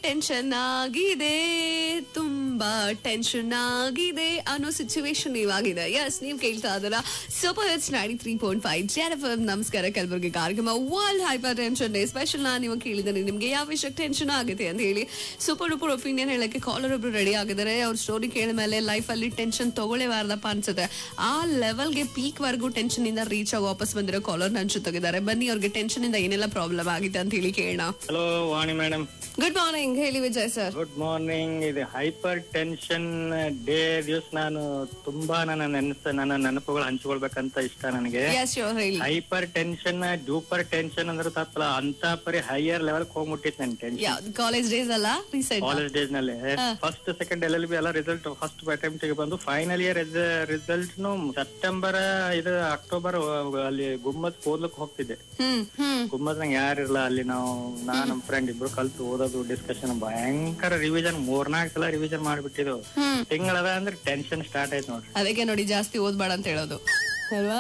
Tension ಆಗಿದೆ ತುಂಬಾ tension ಆಗಿದೆ ಅನ್ನೋ ಸಿಚುವೇಶನ್ ಇವಾಗಿದೆ ಎಸ್ ನೀವ್ ಕೇಳ್ತಾ ಇದಲ್ಲ super hits ninety three point five Z F ನಮಸ್ಕಾರ ಕಲಬುರಗಿ ಕಾರ್ಯಕ್ರಮ world hypertension day special ನಾನು ನೀವು ಕೇಳಿದ್ರೆ ನಿಮ್ಗೆ ಯಾವ ವಿಷಯಕ್ಕೆ ಟೆನ್ಷನ್ ಆಗಿದೆ ಅಂತ ಹೇಳಿ ಸೂಪರ್ ಡೂಪರ್ ಒಪಿನಿಯನ್ ಹೇಳಕ್ಕೆ ಕಾಲರ್ ಒಬ್ರು ರೆಡಿ ಆಗಿದ್ದಾರೆ ಅವ್ರ ಸ್ಟೋರಿ ಕೇಳಿದ ಮೇಲೆ ಲೈಫ್ ಅಲ್ಲಿ ಟೆನ್ಷನ್ ತಗೊಳ್ಳೇಬಾರ್ದಪ್ಪ ಅನ್ಸುತ್ತೆ ಆ ಲೆವೆಲ್ಗೆ ಪೀಕ್ ವರ್ಗೂ ಟೆನ್ಷನ್ ಇಂದ ರೀಚ್ ಆಗಿ ವಾಪಸ್ ಬಂದಿರೋ ಕಾಲರ್ ನನ್ನ ಜೊತೆಗಿದ್ದಾರೆ ಬನ್ನಿ ಅವ್ರಿಗೆ ಟೆನ್ಷನ್ ಇಂದ ಏನೆಲ್ಲ ಪ್ರಾಬ್ಲಮ್ ಆಗಿದೆ ಅಂತ ಹೇಳಿ ಕೇಳೋಣ hello Vani madam good morning ಹೇಳಿ ವಿಜಯ್ ಸರ್ ಗುಡ್ ಮಾರ್ನಿಂಗ್ ಇದು ಹೈಪರ್ ಟೆನ್ಷನ್ ಡೇ ದಿವಸ ನಾನು ತುಂಬಾ ನನ್ನ ನೆನಸ ನನ್ನ ನೆನಪುಗಳು ಹಂಚ್ಕೊಳ್ಬೇಕಂತ ಇಷ್ಟ ನನಗೆ ಎಸ್ ಯೋರ್ ಹೇಳಿ ಹೈಪರ್ ಟೆನ್ಷನ್ ಡೂಪರ್ ಟೆನ್ಷನ್ ಅಂದ್ರೆ ತಪ್ಪಲ್ಲ ಅಂತ ಪರಿ ಹೈಯರ್ ಲೆವೆಲ್ ಹೋಗ್ಬಿಟ್ಟಿತ್ತು ನನ್ ಟೆನ್ಷನ್ ಯಾವ್ದು ಕಾಲೇಜ್ ಡೇಸ್ ಅಲ್ಲ ರೀಸೆಂಟ್ ಕಾಲೇಜ್ ಡೇಸ್ ನಲ್ಲಿ first second L L B ಎಲ್ಲ ರಿಸಲ್ಟ್ ಫಸ್ಟ್ ಅಟೆಂಪ್ಟ್ ಗೆ ಬಂದು ಫೈನಲ್ ಇಯರ್ ರಿಸಲ್ಟ್ ಸೆಪ್ಟೆಂಬರ್ ಇದು ಅಕ್ಟೋಬರ್ ಅಲ್ಲಿ ಗುಮ್ಮತ್ ಓದ್ಲಿಕ್ಕೆ ಹೋಗ್ತಿದ್ದೆ ಹ್ಮ್ ಹ್ಮ್ ಗುಮ್ಮತ್ ನಂಗೆ ಯಾರಿಲ್ಲ ಅಲ್ಲಿ ನಾವು ನಾನ್ ನಮ್ ಫ್ರೆಂಡ್ ಇಬ್ರು ಕಲ್ತು ಓದೋದು ಡಿಸ್ಕಷನ್ ಭಯಂಕರ ರಿವಿಷನ್ ಮೂರ್ನಾಲ್ಕು ಸಲ ರಿವಿಷನ್ ಮಾಡ್ಬಿಟ್ಟಿದ್ದು ಹ್ಮ್ ತಿಂಗಳದ ಅಂದ್ರೆ ಟೆನ್ಷನ್ ಸ್ಟಾರ್ಟ್ ಆಯ್ತು ನೋಡ್ರಿ ಅದಕ್ಕೆ ನೋಡಿ ಜಾಸ್ತಿ ಓದ್ಬೇಡ ಅಂತ ಹೇಳೋದು ಅಲ್ವಾ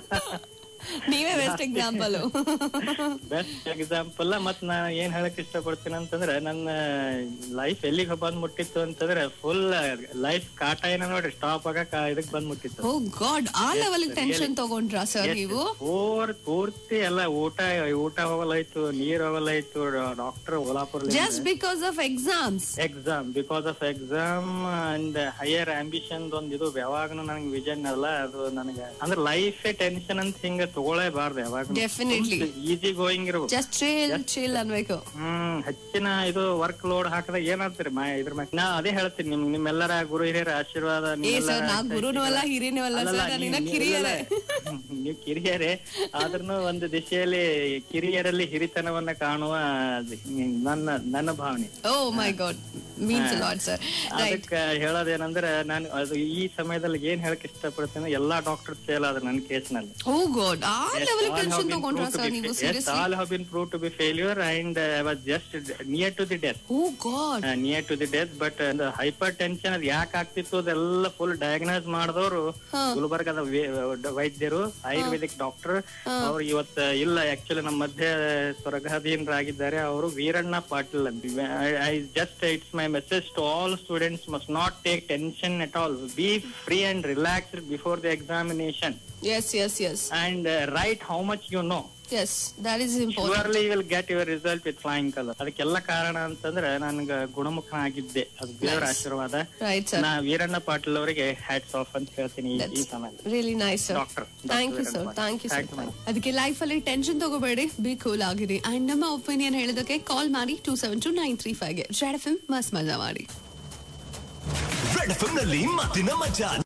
ನೀವೇ ಬೆಸ್ಟ್ ಎಕ್ಸಾಂಪಲ್ ಬೆಸ್ಟ್ ಎಕ್ಸಾಂಪಲ್ ಮತ್ ನಾ ಏನ್ ಹೇಳಕ್ ಇಷ್ಟಪಡ್ತೀನಿ ಅಂತಂದ್ರೆ ನನ್ನ ಲೈಫ್ ಎಲ್ಲಿಗೆ ಬಂದ್ ಮುಟ್ಟಿತ್ತು ಅಂತಂದ್ರೆ ಫುಲ್ ಲೈಫ್ ಕಾಟ ಏನ ನೋಡ್ರಿ ಸ್ಟಾಪ್ ಆಗಕ್ ಇದಕ್ ಬಂದ್ ಮುಟ್ಟಿತ್ತು ಓ ಗಾಡ್ ಆ ಲೆವೆಲ್ ಟೆನ್ಷನ್ ತಗೊಂಡ್ರಾ ಸರ್ ನೀವು ಪೂರ್ ಪೂರ್ತಿ ಎಲ್ಲ ಊಟ ಊಟ ಹೋಗಲಾಯ್ತು ನೀರ್ ಹೋಗಲಾಯ್ತು doctor Olapur just because of exams exam because of exam and higher ambition ಒಂದ್ ಇದು ಯಾವಾಗನು ನನಗೆ ವಿಷನ್ ಅಲ್ಲ ಅದು ನನಗೆ ಅಂದ್ರೆ ಲೈಫ್ ಟೆನ್ಷನ್ ಅಂತ ಹಿಂಗ ತಗೊಳ್ಳೇಬಾರ್ದು ಯಾವಾಗ ಡೆಫಿನೆಟ್ಲಿ ಈಸಿ ಗೋಯಿಂಗ್ ಇರ್ಬೇಕು ಜಸ್ಟ್ ಚಿಲ್ ಚಿಲ್ ಅನ್ಬೇಕು ಹ್ಮ್ ಹೆಚ್ಚಿನ ಇದು ವರ್ಕ್ ಲೋಡ್ ಹಾಕಿದಾಗ ಏನಾಗ್ತೀರಿ ಮಾ ಇದ್ರ ಮ್ಯಾಗ ನಾ ಅದೇ ಹೇಳ್ತೀನಿ ನಿಮ್ ನಿಮ್ಮೆಲ್ಲರ ಗುರು ಹಿರಿಯರ ಆಶೀರ್ವಾದ ಏ ನಿಮ್ಮೆಲ್ಲರ ಸರ್ ನಾ ಗುರುನೂ ಅಲ್ಲ ಹಿರಿನೂ ಅಲ್ಲ ಅಲ್ಲಲ್ಲ, ಸರ್ ನೀವ್- ನಿನ್ನ ನೀವ್ ಕಿರಿಯರೇ ಎಲ್ಲ- ನೀವ್ ಕಿರಿಯರೇ ಆದ್ರೂ ಒಂದು ದಿಶೆಯಲ್ಲಿ ಕಿರಿಯರಲ್ಲಿ ಹಿರಿತನವನ್ನ ಕಾಣುವ ಅದು ನನ್ನ ನನ್ನ ಭಾವನೆ oh my god means lot sir right ಅದಕ್ಕ ಹೇಳೋದೇನಂದ್ರೆ ನಾನು ಅದು ಈ ಸಮಯದಲ್ಲಿ ಏನ್ ಹೇಳಕ್ ಇಷ್ಟಪಡ್ತೀನಿ ಎಲ್ಲಾ ಡಾಕ್ಟರ್ ಫೇಲ್ ಆದ್ರೆ ನನ್ನ ಕೇಸ್ ನಲ್ಲಿ ಓ ಗಾಡ್ ಆ ಲೆವೆಲ್ ಟೆನ್ಷನ್ ತಗೊಂಡ್ರಾ ಸರ್ ನೀವು seriously all have been prove to be failure and I was just near to the death oh god near to the death but hypertension ಅದ್ ಯಾಕೆ ಆಗ್ತಿತ್ತು ಅದೆಲ್ಲ full diagnose ಮಾಡಿದವರು ಹಾ. ಗುಲ್ಬರ್ಗದ way- ವೈದ್ಯರು Ayurvedic doctor ಅವ್ರು ಇವತ್ತ ಇಲ್ಲ ಆಕ್ಚುಲಿ ನಮ್ಮ ಮಧ್ಯ ಸ್ವರ್ಗಾಧೀನರಾಗಿದ್ದಾರೆ ಅವರು ವೀರಣ್ಣ ಪಾಟೀಲ್ ಅಂತ I just it's my message to all students must not take tension at all be free and relaxed before the examination yes yes yes and write how much you know yes that is important surely will get your result with flying colour ಅದಕ್ಕೆಲ್ಲ ಕಾರಣ ಅಂತಂದ್ರೆ ನನ್ಗ ಗುಣಮುಖನಾಗಿದ್ದೆ ಅದು ದೇವರ ಆಶೀರ್ವಾದ right sir ನಾ ವೀರಣ್ಣ ಪಾಟೀಲ್ ಅವರಿಗೆ hats off ಅಂತ ಹೇಳ್ತೀನಿ ಈ- ಈ ಸಮಯ really nice sir Doctor. Thank you Doctor sir Vedantam. Thank you Thank you, sir madam. ಅದಕ್ಕೆ ಲೈಫ್ ಅಲ್ಲಿ ಟೆನ್ಷನ್ ತಗೋಬೇಡಿ ಬಿ ಕೂಲ್ ಆಗಿರಿ ಅಂಡ್ ನಮ್ಮ ಒಪಿನಿಯನ್ ಹೇಳೋದಕ್ಕೆ ಕಾಲ್ ಮಾಡಿ two seven two nine three ಫೈವ್ಗೆ ಜೆಡ್ ಎಫ್ ಎಂ ಮಸ್ ಮಜಾ ಮಾಡಿ ರೆಡ್ ಎಫ್ ನಲ್ಲಿ ಮಾತಿನ ಮಜಾ